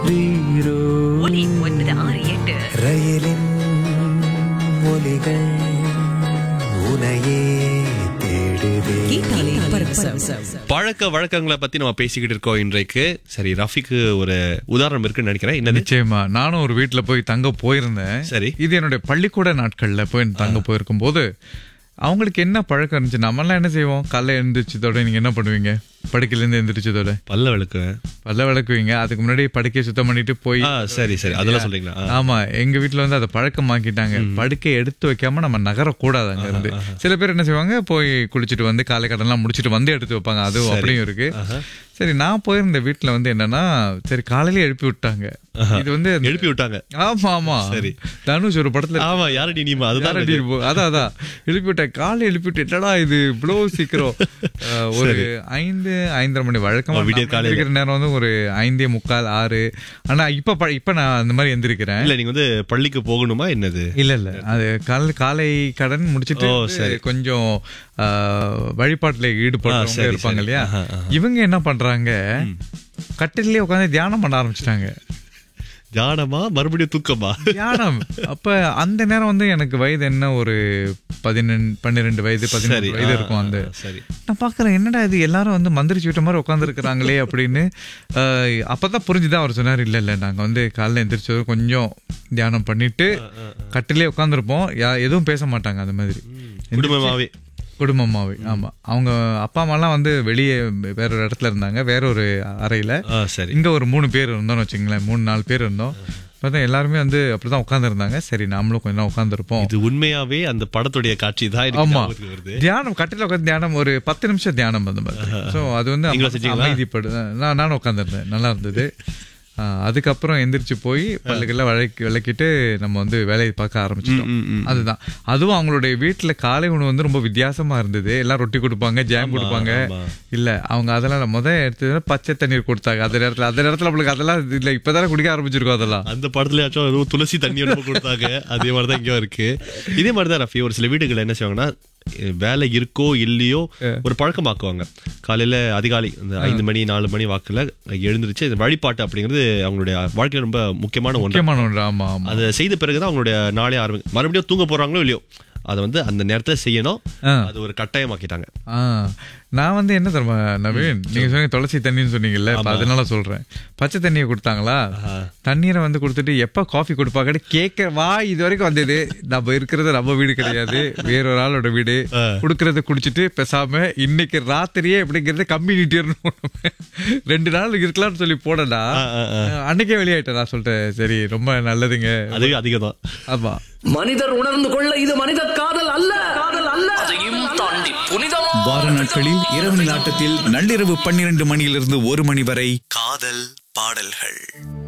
ரீரோ ஒலி ஒன்பது ஆறு எட்டு ரயிலின் ஒலிகள் உனையே தேடுதே கீதாலே பரவசம் பழக்க வழக்கங்களை பத்தி நம்ம பேசிக்கிட்டு இருக்கோம் இன்றைக்கு சரி ரஃபிக்கு ஒரு உதாரணம் இருக்குன்னு நினைக்கிறேன் என்னது நிச்சயமா நானும் ஒரு வீட்ல போய் தங்க போயிருந்தேன் சரி. இது என்னுடைய பள்ளிக்கூட நாட்கள்ல போய் தங்க போயிருக்கும் போது அவங்களுக்கு என்ன பழக்கம் இருந்துச்சு நம்மலாம் என்ன செய்வோம் காலைல எழுந்திரிச்சதோட நீங்க என்ன பண்ணுவீங்க படுக்கையில இருந்து எந்திரிச்சதோட பல்ல விளக்கு பல்ல விளக்குவீங்க அதுக்கு முன்னாடி படுக்கையை சுத்தம் பண்ணிட்டு போய் ஆ சரி சரி அதெல்லாம் சொல்றீங்களா ஆ. ஆமா எங்க வீட்ல வந்து அதை பழக்கமாக்கிட்டாங்க படுக்கை எடுத்து வைக்காம நம்ம நகரக்கூடாது அங்க இருந்து சில பேர் என்ன செய்வாங்க போய் குளிச்சுட்டு வந்து காலை கடன்லாம் முடிச்சிட்டு வந்து எடுத்து வைப்பாங்க அதுவும் அப்படியும் இருக்கு சரி நான் போயிருந்த வீட்ல வந்து என்னன்னா சரி காலையில எழுப்பி விட்டாங்க இது வந்து அந்த- எழுப்பி விட்டாங்க ஆமா ஆமா சரி. தனுஷ் ஒரு படத்துல ஆமா யாரடி நீமா அதுதான் யாரடி இருப்போ? அதான் அதான் எழுப்பி விட்டேன் காலை எழுப்பி விட்டு என்னடா இது இவ்வளவு சீக்கிரம் அஹ், ஒரு ஐந்து ஐந்தரை மணி வழக்கமா ஆ, விடிய நம்ம காலையில. எந்திரிக்கிற நேரம் வந்து ஒரு ஐந்தே முக்கால் ஆறு ஆனா இப்ப ப- இப்ப நான் அந்த மாதிரி எந்திரிக்கிறேன் இல்ல நீங்க வந்து பள்ளிக்கு போகணுமா என்னது இல்ல இல்ல அது காலை காலை கடன் முடிச்சிட்டு ஓ, வந்து சரி. கொஞ்சம் ஆஹ், வழிபாட்டுல ஆ, ஈடுபடுறவங்க சரி, இருப்பாங்க சரி. இல்லையா ஆஹா, ஆஹா. இவங்க என்ன பண்றாங்க கட்டிலே உட்காந்து தியானம் பண்ண ஆரம்பிச்சிட்டாங்க தியானமா மறுபடியும் தூக்கமா தியானம் அப்ப அந்த நேரம் வந்து எனக்கு வயது என்ன ஒரு பதினெண்டு பன்னிரெண்டு வயது சரி பதினெட்டு வயது ஆ, இருக்கும் அந்த ஆ, சரி நான் பாக்குறேன் என்னடா இது எல்லாரும் வந்து மந்திரிச்சு விட்ட மாதிரி உட்காந்துருக்குறாங்களே அப்படின்னு ஆஹ், அப்பதான் புரிஞ்சுதான் அவர் சொன்னார் இல்ல இல்ல நாங்க வந்து காலைல எந்திரிச்சது கொஞ்சம் தியானம் பண்ணிட்டு கட்டிலே உட்காந்துருப்போம் எதுவும் பேச மாட்டாங்க அந்த மாதிரி குடும்பமாவே குடும்பமாவே ஆமா அவங்க அப்பா அம்மாலாம் வந்து வெளியே வேற ஒரு இடத்துல இருந்தாங்க வேற ஒரு அறையில ஆ சரி இங்க ஒரு மூணு பேர் இருந்தோம்னு வச்சுங்களேன் மூணு நாலு பேர் இருந்தோம் பார்த்தா எல்லாருமே வந்து அப்படிதான் உட்காந்துருந்தாங்க சரி நாமளும் கொஞ்ச நேரம் உட்காந்துருப்போம் இது உண்மையாவே அந்த படத்துடைய காட்சி தான் எனக்கு ஆமா ஞாபகத்துக்கு வருது தியானம் கட்டில உட்காந்து தியானம் ஒரு பத்து நிமிஷம் தியானம் அந்த மாதிரி ஸோ அது வந்து நீங்களும் மனசு செஞ்சீங்களா? அமைதிப்படு நான் நானும் உட்காந்துருந்தேன் நல்லா இருந்தது ஆ, அதுக்கப்புறம் எந்திரிச்சு போய் பல்லுக்கெல்லாம் விளக்கி விளக்கிட்டு நம்ம வந்து வேலையை பார்க்க ஆரம்பிச்சிட்டோம் ம், ம். அதுதான் அதுவும் அவங்களுடைய வீட்டுல காலை உணவு வந்து ரொம்ப வித்தியாசமா இருந்தது எல்லாம் ரொட்டி கொடுப்பாங்க ஜாம் ஆமா, கொடுப்பாங்க ஆமா. இல்ல அவங்க அதெல்லாம் முத எடுத்தது பச்சை தண்ணீர் கொடுத்தாங்க அந்த நேரத்துல அந்த நேரத்துல நம்மளுக்கு அதெல்லாம் இல்ல இப்பதானே குடிக்க ஆரம்பிச்சிருக்கோம் அதெல்லாம் அந்த படத்துலயாச்சும் எதுவும் துளசி தண்ணி ஒன்று கொடுத்தாங்க அதே மாதிரி தான் இங்கேயும் இருக்கு இதே மாதிரி தான் ரஃபி ஒரு சில வீடுகள் என்ன செய்வாங்கன்னா அஹ், வேலை இருக்கோ இல்லையோ ஒரு பழக்கமாக்குவாங்க காலையில அதிகாலை இந்த ஐந்து மணி நாலு மணி வாக்குல எழுந்திருச்சு இந்த வழிபாட்டு அப்படிங்கிறது அவங்களுடைய வாழ்க்கையில ரொம்ப முக்கியமான ஒன்று முக்கியமான ஒன்று ஆமா ஆமா அதை செய்த பிறகுதான் அவங்களுடைய நாளே ஆரம்பி மறுபடியும் தூங்க போறாங்களோ இல்லையோ அதை வந்து அந்த நேரத்துல செய்யணும் ஆ. அது ஒரு கட்டாயமாக்கிட்டாங்க ஆ நான் வந்து என்ன தெரியுமா நவீன் நீங்க சொன்னீங்க துளசி தண்ணின்னு சொன்னீங்கல்ல இப்ப அதனால சொல்றேன் பச்சை தண்ணியை கொடுத்தாங்களா தண்ணீரை வந்து கொடுத்துட்டு எப்ப காஃபி கொடுப்பாங்கன்னு கேட்க வா இது வரைக்கும் வந்தது நம்ம இருக்கிறது நம்ம வீடு கிடையாது வேறொரு ஆளோட வீடு குடுக்கறத குடிச்சிட்டு பேசாம இன்னைக்கு ராத்திரியே எப்படிங்கிறது கம்யூனிட்டி ரெண்டு நாள் இருக்கலாம்னு சொல்லி போடடா அன்னைக்கே வெளியாயிட்டேன் நான் சொல்லிட்டேன் சரி ரொம்ப நல்லதுங்க அதுவே அதிகம் தான் ஆமா மனிதர் உணர்ந்து கொள்ள இது மனித காதல் அல்ல காதல் அல்ல அதையும் தாண்டி புனிதமா வார நாட்களில் இரவு நாட்டத்தில் நள்ளிரவு பன்னிரண்டு மணியிலிருந்து ஒரு மணி வரை காதல் பாடல்கள்